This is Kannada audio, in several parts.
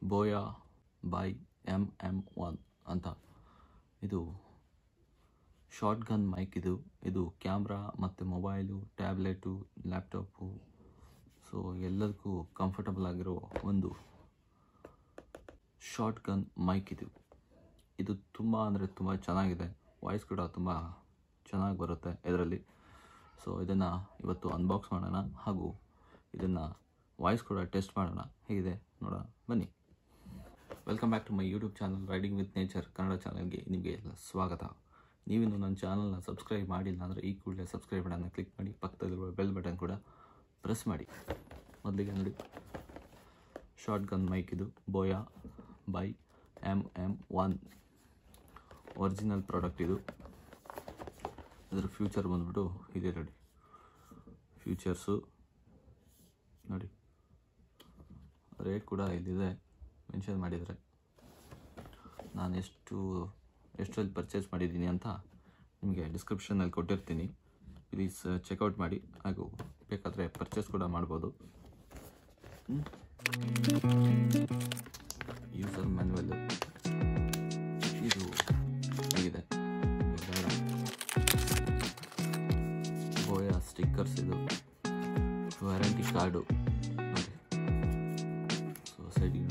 ಬೋಯಾ ಬೈ ಎಮ್ ಎಮ್ ಒನ್ ಅಂತ ಇದು ಶಾರ್ಟ್ ಗನ್ ಮೈಕ್ ಇದು ಇದು ಕ್ಯಾಮ್ರಾ ಮತ್ತು ಮೊಬೈಲು ಟ್ಯಾಬ್ಲೆಟು ಲ್ಯಾಪ್ಟಾಪು ಸೊ ಎಲ್ಲದಕ್ಕೂ ಕಂಫರ್ಟಬಲ್ ಆಗಿರೋ ಒಂದು ಶಾರ್ಟ್ ಗನ್ ಮೈಕ್ ಇದು ಇದು ತುಂಬ ಅಂದರೆ ತುಂಬ ಚೆನ್ನಾಗಿದೆ ವಾಯ್ಸ್ ಕೂಡ ತುಂಬ ಚೆನ್ನಾಗಿ ಬರುತ್ತೆ ಇದರಲ್ಲಿ ಸೊ ಇದನ್ನು ಇವತ್ತು ಅನ್ಬಾಕ್ಸ್ ಮಾಡೋಣ ಹಾಗೂ ಇದನ್ನು ವಾಯ್ಸ್ ಕೂಡ ಟೆಸ್ಟ್ ಮಾಡೋಣ ಹೇಗಿದೆ ನೋಡೋಣ ಬನ್ನಿ welcome back to my YouTube channel riding with nature Kannada ಚಾನಲ್ಗೆ ನಿಮಗೆ ಎಲ್ಲ ಸ್ವಾಗತ ನೀವಿನ್ನು ನನ್ನ ಚಾನಲ್ನ ಸಬ್ಸ್ಕ್ರೈಬ್ ಮಾಡಿಲ್ಲ ಅಂದರೆ ಈ ಕೂಡಲೇ ಸಬ್ಸ್ಕ್ರೈಬ್ ಬಟನ್ನ ಕ್ಲಿಕ್ ಮಾಡಿ ಪಕ್ಕದಲ್ಲಿರುವ ಬೆಲ್ ಬಟನ್ ಕೂಡ ಪ್ರೆಸ್ ಮಾಡಿ ಮೊದಲಿಗೆ ನೋಡಿ ಶಾರ್ಟ್ ಗನ್ ಮೈಕ್ ಇದು Boya by M M one original product ಇದು ಇದರ ಫ್ಯೂಚರ್ ಬಂದ್ಬಿಟ್ಟು ಇದೆ ನೋಡಿ ಫ್ಯೂಚರ್ಸು ನೋಡಿ ರೇಟ್ ಕೂಡ ಇಲ್ಲಿದೆ ಮೆನ್ಷನ್ ಮಾಡಿದರೆ ನಾನು ಎಷ್ಟು ಎಷ್ಟರಲ್ಲಿ ಪರ್ಚೇಸ್ ಮಾಡಿದ್ದೀನಿ ಅಂತ ನಿಮಗೆ ಡಿಸ್ಕ್ರಿಪ್ಷನಲ್ಲಿ ಕೊಟ್ಟಿರ್ತೀನಿ ಪ್ಲೀಸ್ ಚೆಕ್ಔಟ್ ಮಾಡಿ ಹಾಗೂ ಬೇಕಾದರೆ ಪರ್ಚೇಸ್ ಕೂಡ ಮಾಡ್ಬೋದು ಯೂಸರ್ ಮ್ಯಾನ್ಯಲ್ ಇದು ಹೇಗಿದೆ ಬೋಯ ಸ್ಟಿಕ್ಕರ್ಸ್ ಇದು ವ್ಯಾರಂಟಿ ಕಾರ್ಡು ನೋಡಿ ಸೊಸೈಟಿ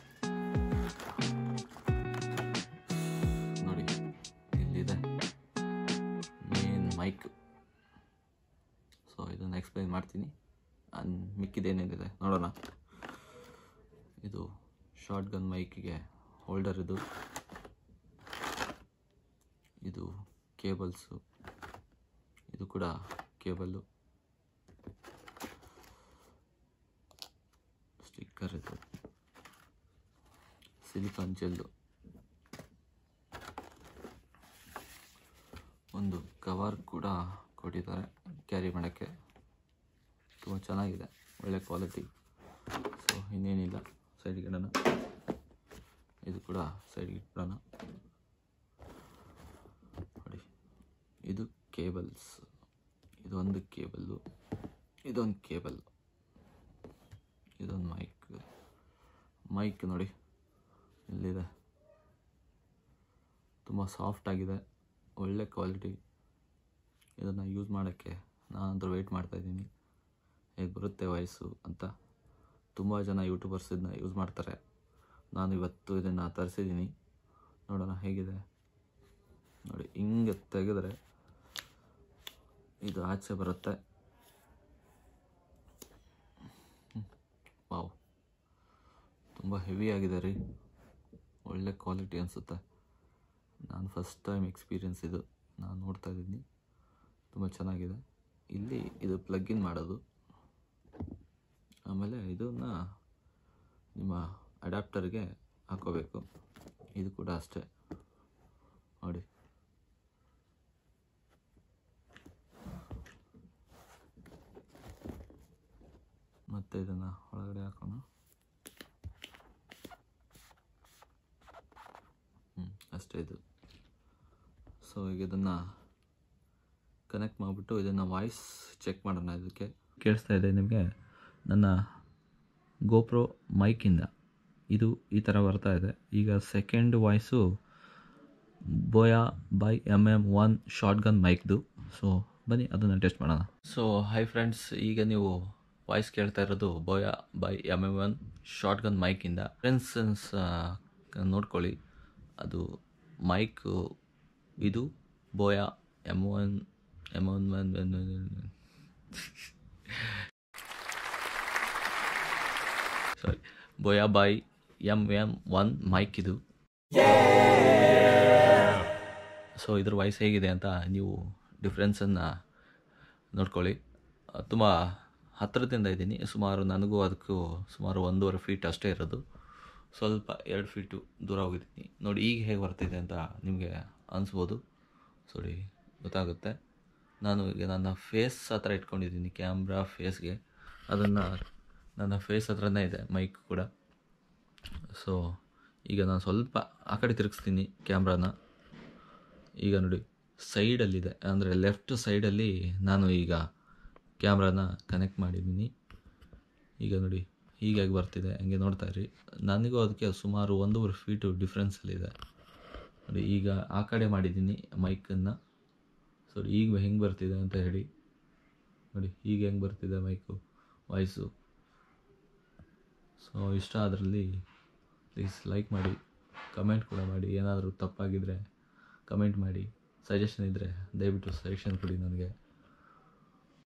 ನೋಡಿ ಇಲ್ಲಿದೆ ಮೇನ್ ಮೈಕ್ ಸೊ ಇದನ್ನು ಎಕ್ಸ್ಪ್ಲೈನ್ ಮಾಡ್ತೀನಿ ಅನ್ ಮಿಕ್ಕಿದೇನೇನಿದೆ ನೋಡೋಣ ಇದು ಶಾರ್ಟ್ ಗನ್ ಮೈಕಿಗೆ ಹೋಲ್ಡರ್ ಇದು ಇದು ಕೇಬಲ್ಸು ಇದು ಕೂಡ ಕೇಬಲ್ಲು ಸ್ಟಿಕ್ಕರ್ ಇದು ಸಿಲಿಕಾನ್ ಜೆಲ್ಲು ಒಂದು ಕವರ್ ಕೂಡ ಕೊಟ್ಟಿದ್ದಾರೆ ಕ್ಯಾರಿ ಮಾಡೋಕ್ಕೆ ತುಂಬ ಚೆನ್ನಾಗಿದೆ ಒಳ್ಳೆ ಕ್ವಾಲಿಟಿ ಸೊ ಇನ್ನೇನಿಲ್ಲ ಸೈಡ್ಗೆ ಇಡೋಣ ಇದು ಕೂಡ ಸೈಡ್ಗೆ ಇಟ್ಬಿಡೋಣ ನೋಡಿ ಇದು ಕೇಬಲ್ಸ್ ಇದೊಂದು ಕೇಬಲ್ಲು ಇದೊಂದು ಕೇಬಲ್ ಇದೊಂದು ಮೈಕ್ ಮೈಕ್ ನೋಡಿ ಇಲ್ಲಿದೆ ತುಂಬ ಸಾಫ್ಟ್ ಆಗಿದೆ ಒಳ್ಳೆ ಕ್ವಾಲಿಟಿ ಇದನ್ನು ಯೂಸ್ ಮಾಡೋಕ್ಕೆ ನಾನಂತೂ ವೆಯ್ಟ್ ಮಾಡ್ತಾಯಿದ್ದೀನಿ ಹೇಗೆ ಬರುತ್ತೆ ವಾಯ್ಸು ಅಂತ ತುಂಬ ಜನ ಯೂಟ್ಯೂಬರ್ಸ್ ಇದನ್ನ ಯೂಸ್ ಮಾಡ್ತಾರೆ ನಾನು ಇವತ್ತು ಇದನ್ನು ತರಿಸಿದ್ದೀನಿ ನೋಡೋಣ ಹೇಗಿದೆ ನೋಡಿ ಹಿಂಗೆ ತೆಗೆದ್ರೆ ಇದು ಆಚೆ ಬರುತ್ತೆ ವಾವ್ ತುಂಬ ಹೆವಿ ಆಗಿದೆ ರೀ ಒಳ್ಳೆ ಕ್ವಾಲಿಟಿ ಅನಿಸುತ್ತೆ ನಾನು ಫಸ್ಟ್ ಟೈಮ್ ಎಕ್ಸ್ಪೀರಿಯನ್ಸ್ ಇದು ನಾನು ನೋಡ್ತಾ ಇದ್ದೀನಿ ತುಂಬ ಚೆನ್ನಾಗಿದೆ ಇಲ್ಲಿ ಇದು ಪ್ಲಗ್ ಇನ್ ಮಾಡೋದು ಆಮೇಲೆ ಇದನ್ನು ನಿಮ್ಮ ಅಡ್ಯಾಪ್ಟರ್ಗೆ ಹಾಕೋಬೇಕು ಇದು ಕೂಡ ಅಷ್ಟೇ ನೋಡಿ ಮತ್ತೆ ಇದನ್ನು ಒಳಗಡೆ ಹಾಕೋಣ ಹ್ಞೂ ಅಷ್ಟೇ ಇದು ಸೊ ಈಗ ಇದನ್ನು ಕನೆಕ್ಟ್ ಮಾಡಿಬಿಟ್ಟು ಇದನ್ನು ವಾಯ್ಸ್ ಚೆಕ್ ಮಾಡೋಣ ಇದಕ್ಕೆ ಕೇಳಿಸ್ತಾ ಇದೆ ನಿಮಗೆ ನನ್ನ ಗೋಪ್ರೋ ಮೈಕಿಂದ ಇದು ಈ ಥರ ಬರ್ತಾ ಇದೆ ಈಗ second voice Boya by M M one shotgun ಮೈಕ್ದು ಸೊ ಬನ್ನಿ ಅದನ್ನು ಟೆಸ್ಟ್ ಮಾಡೋಣ ಸೊ ಹೈ ಫ್ರೆಂಡ್ಸ್ ಈಗ ನೀವು ವಾಯ್ಸ್ ಕೇಳ್ತಾ ಇರೋದು Boya by M M one shotgun ಮೈಕಿಂದ ಫ್ರೆಂಡ್ಸನ್ಸ್ ನೋಡ್ಕೊಳ್ಳಿ ಅದು ಮೈಕ್ ಇದು Boya M one M one one sorry Boya by M M one mic ಇದು ಸೊ ಇದ್ರ ವಾಯ್ಸ್ ಹೇಗಿದೆ ಅಂತ ನೀವು ಡಿಫ್ರೆನ್ಸನ್ನು ನೋಡ್ಕೊಳ್ಳಿ ತುಂಬ ಹತ್ತಿರದಿಂದ ಇದ್ದೀನಿ ಸುಮಾರು ನನಗೂ ಅದಕ್ಕೂ ಸುಮಾರು ಒಂದೂವರೆ ಫೀಟ್ ಅಷ್ಟೇ ಇರೋದು ಸ್ವಲ್ಪ ಎರಡು ಫೀಟು ದೂರ ಹೋಗಿದ್ದೀನಿ ನೋಡಿ ಈಗ ಹೇಗೆ ಬರ್ತಿದೆ ಅಂತ ನಿಮಗೆ ಅನಿಸ್ಬೋದು ಸರಿ ಗೊತ್ತಾಗುತ್ತೆ ನಾನು ಈಗ ನನ್ನ ಫೇಸ್ ಹತ್ರ ಇಟ್ಕೊಂಡಿದ್ದೀನಿ ಕ್ಯಾಮ್ರಾ ಫೇಸ್ಗೆ ಅದನ್ನು ನನ್ನ ಫೇಸ್ ಹತ್ರನೇ ಇದೆ ಮೈಕ್ ಕೂಡ ಸೊ ಈಗ ನಾನು ಸ್ವಲ್ಪ ಆ ಕಡೆ ತಿರುಗಿಸ್ತೀನಿ ಕ್ಯಾಮ್ರಾನ ಈಗ ನೋಡಿ ಸೈಡಲ್ಲಿದೆ ಅಂದರೆ ಲೆಫ್ಟ್ ಸೈಡಲ್ಲಿ ನಾನು ಈಗ ಕ್ಯಾಮ್ರಾನ ಕನೆಕ್ಟ್ ಮಾಡಿದ್ದೀನಿ ಈಗ ನೋಡಿ ಹೀಗಾಗಿ ಬರ್ತಿದೆ ಹಂಗೆ ನೋಡ್ತಾ ಇರಿ ನನಗೂ ಅದಕ್ಕೆ ಸುಮಾರು ಒಂದೂವರೆ ಫೀಟು ಡಿಫ್ರೆನ್ಸಲ್ಲಿದೆ ನೋಡಿ ಈಗ ಆ ಕಡೆ ಮಾಡಿದ್ದೀನಿ ಮೈಕನ್ನು ಸೊ ಈಗ ಹೆಂಗೆ ಬರ್ತಿದೆ ಅಂತ ಹೇಳಿ ನೋಡಿ ಈಗ ಹೆಂಗೆ ಬರ್ತಿದೆ ಮೈಕು ವಾಯ್ಸು ಸೊ ಇಷ್ಟ ಅದರಲ್ಲಿ ಪ್ಲೀಸ್ ಲೈಕ್ ಮಾಡಿ ಕಮೆಂಟ್ ಕೂಡ ಮಾಡಿ ಏನಾದರೂ ತಪ್ಪಾಗಿದ್ದರೆ ಕಮೆಂಟ್ ಮಾಡಿ ಸಜೆಷನ್ ಇದ್ದರೆ ದಯವಿಟ್ಟು ಸಜೆಷನ್ ಕೊಡಿ ನನಗೆ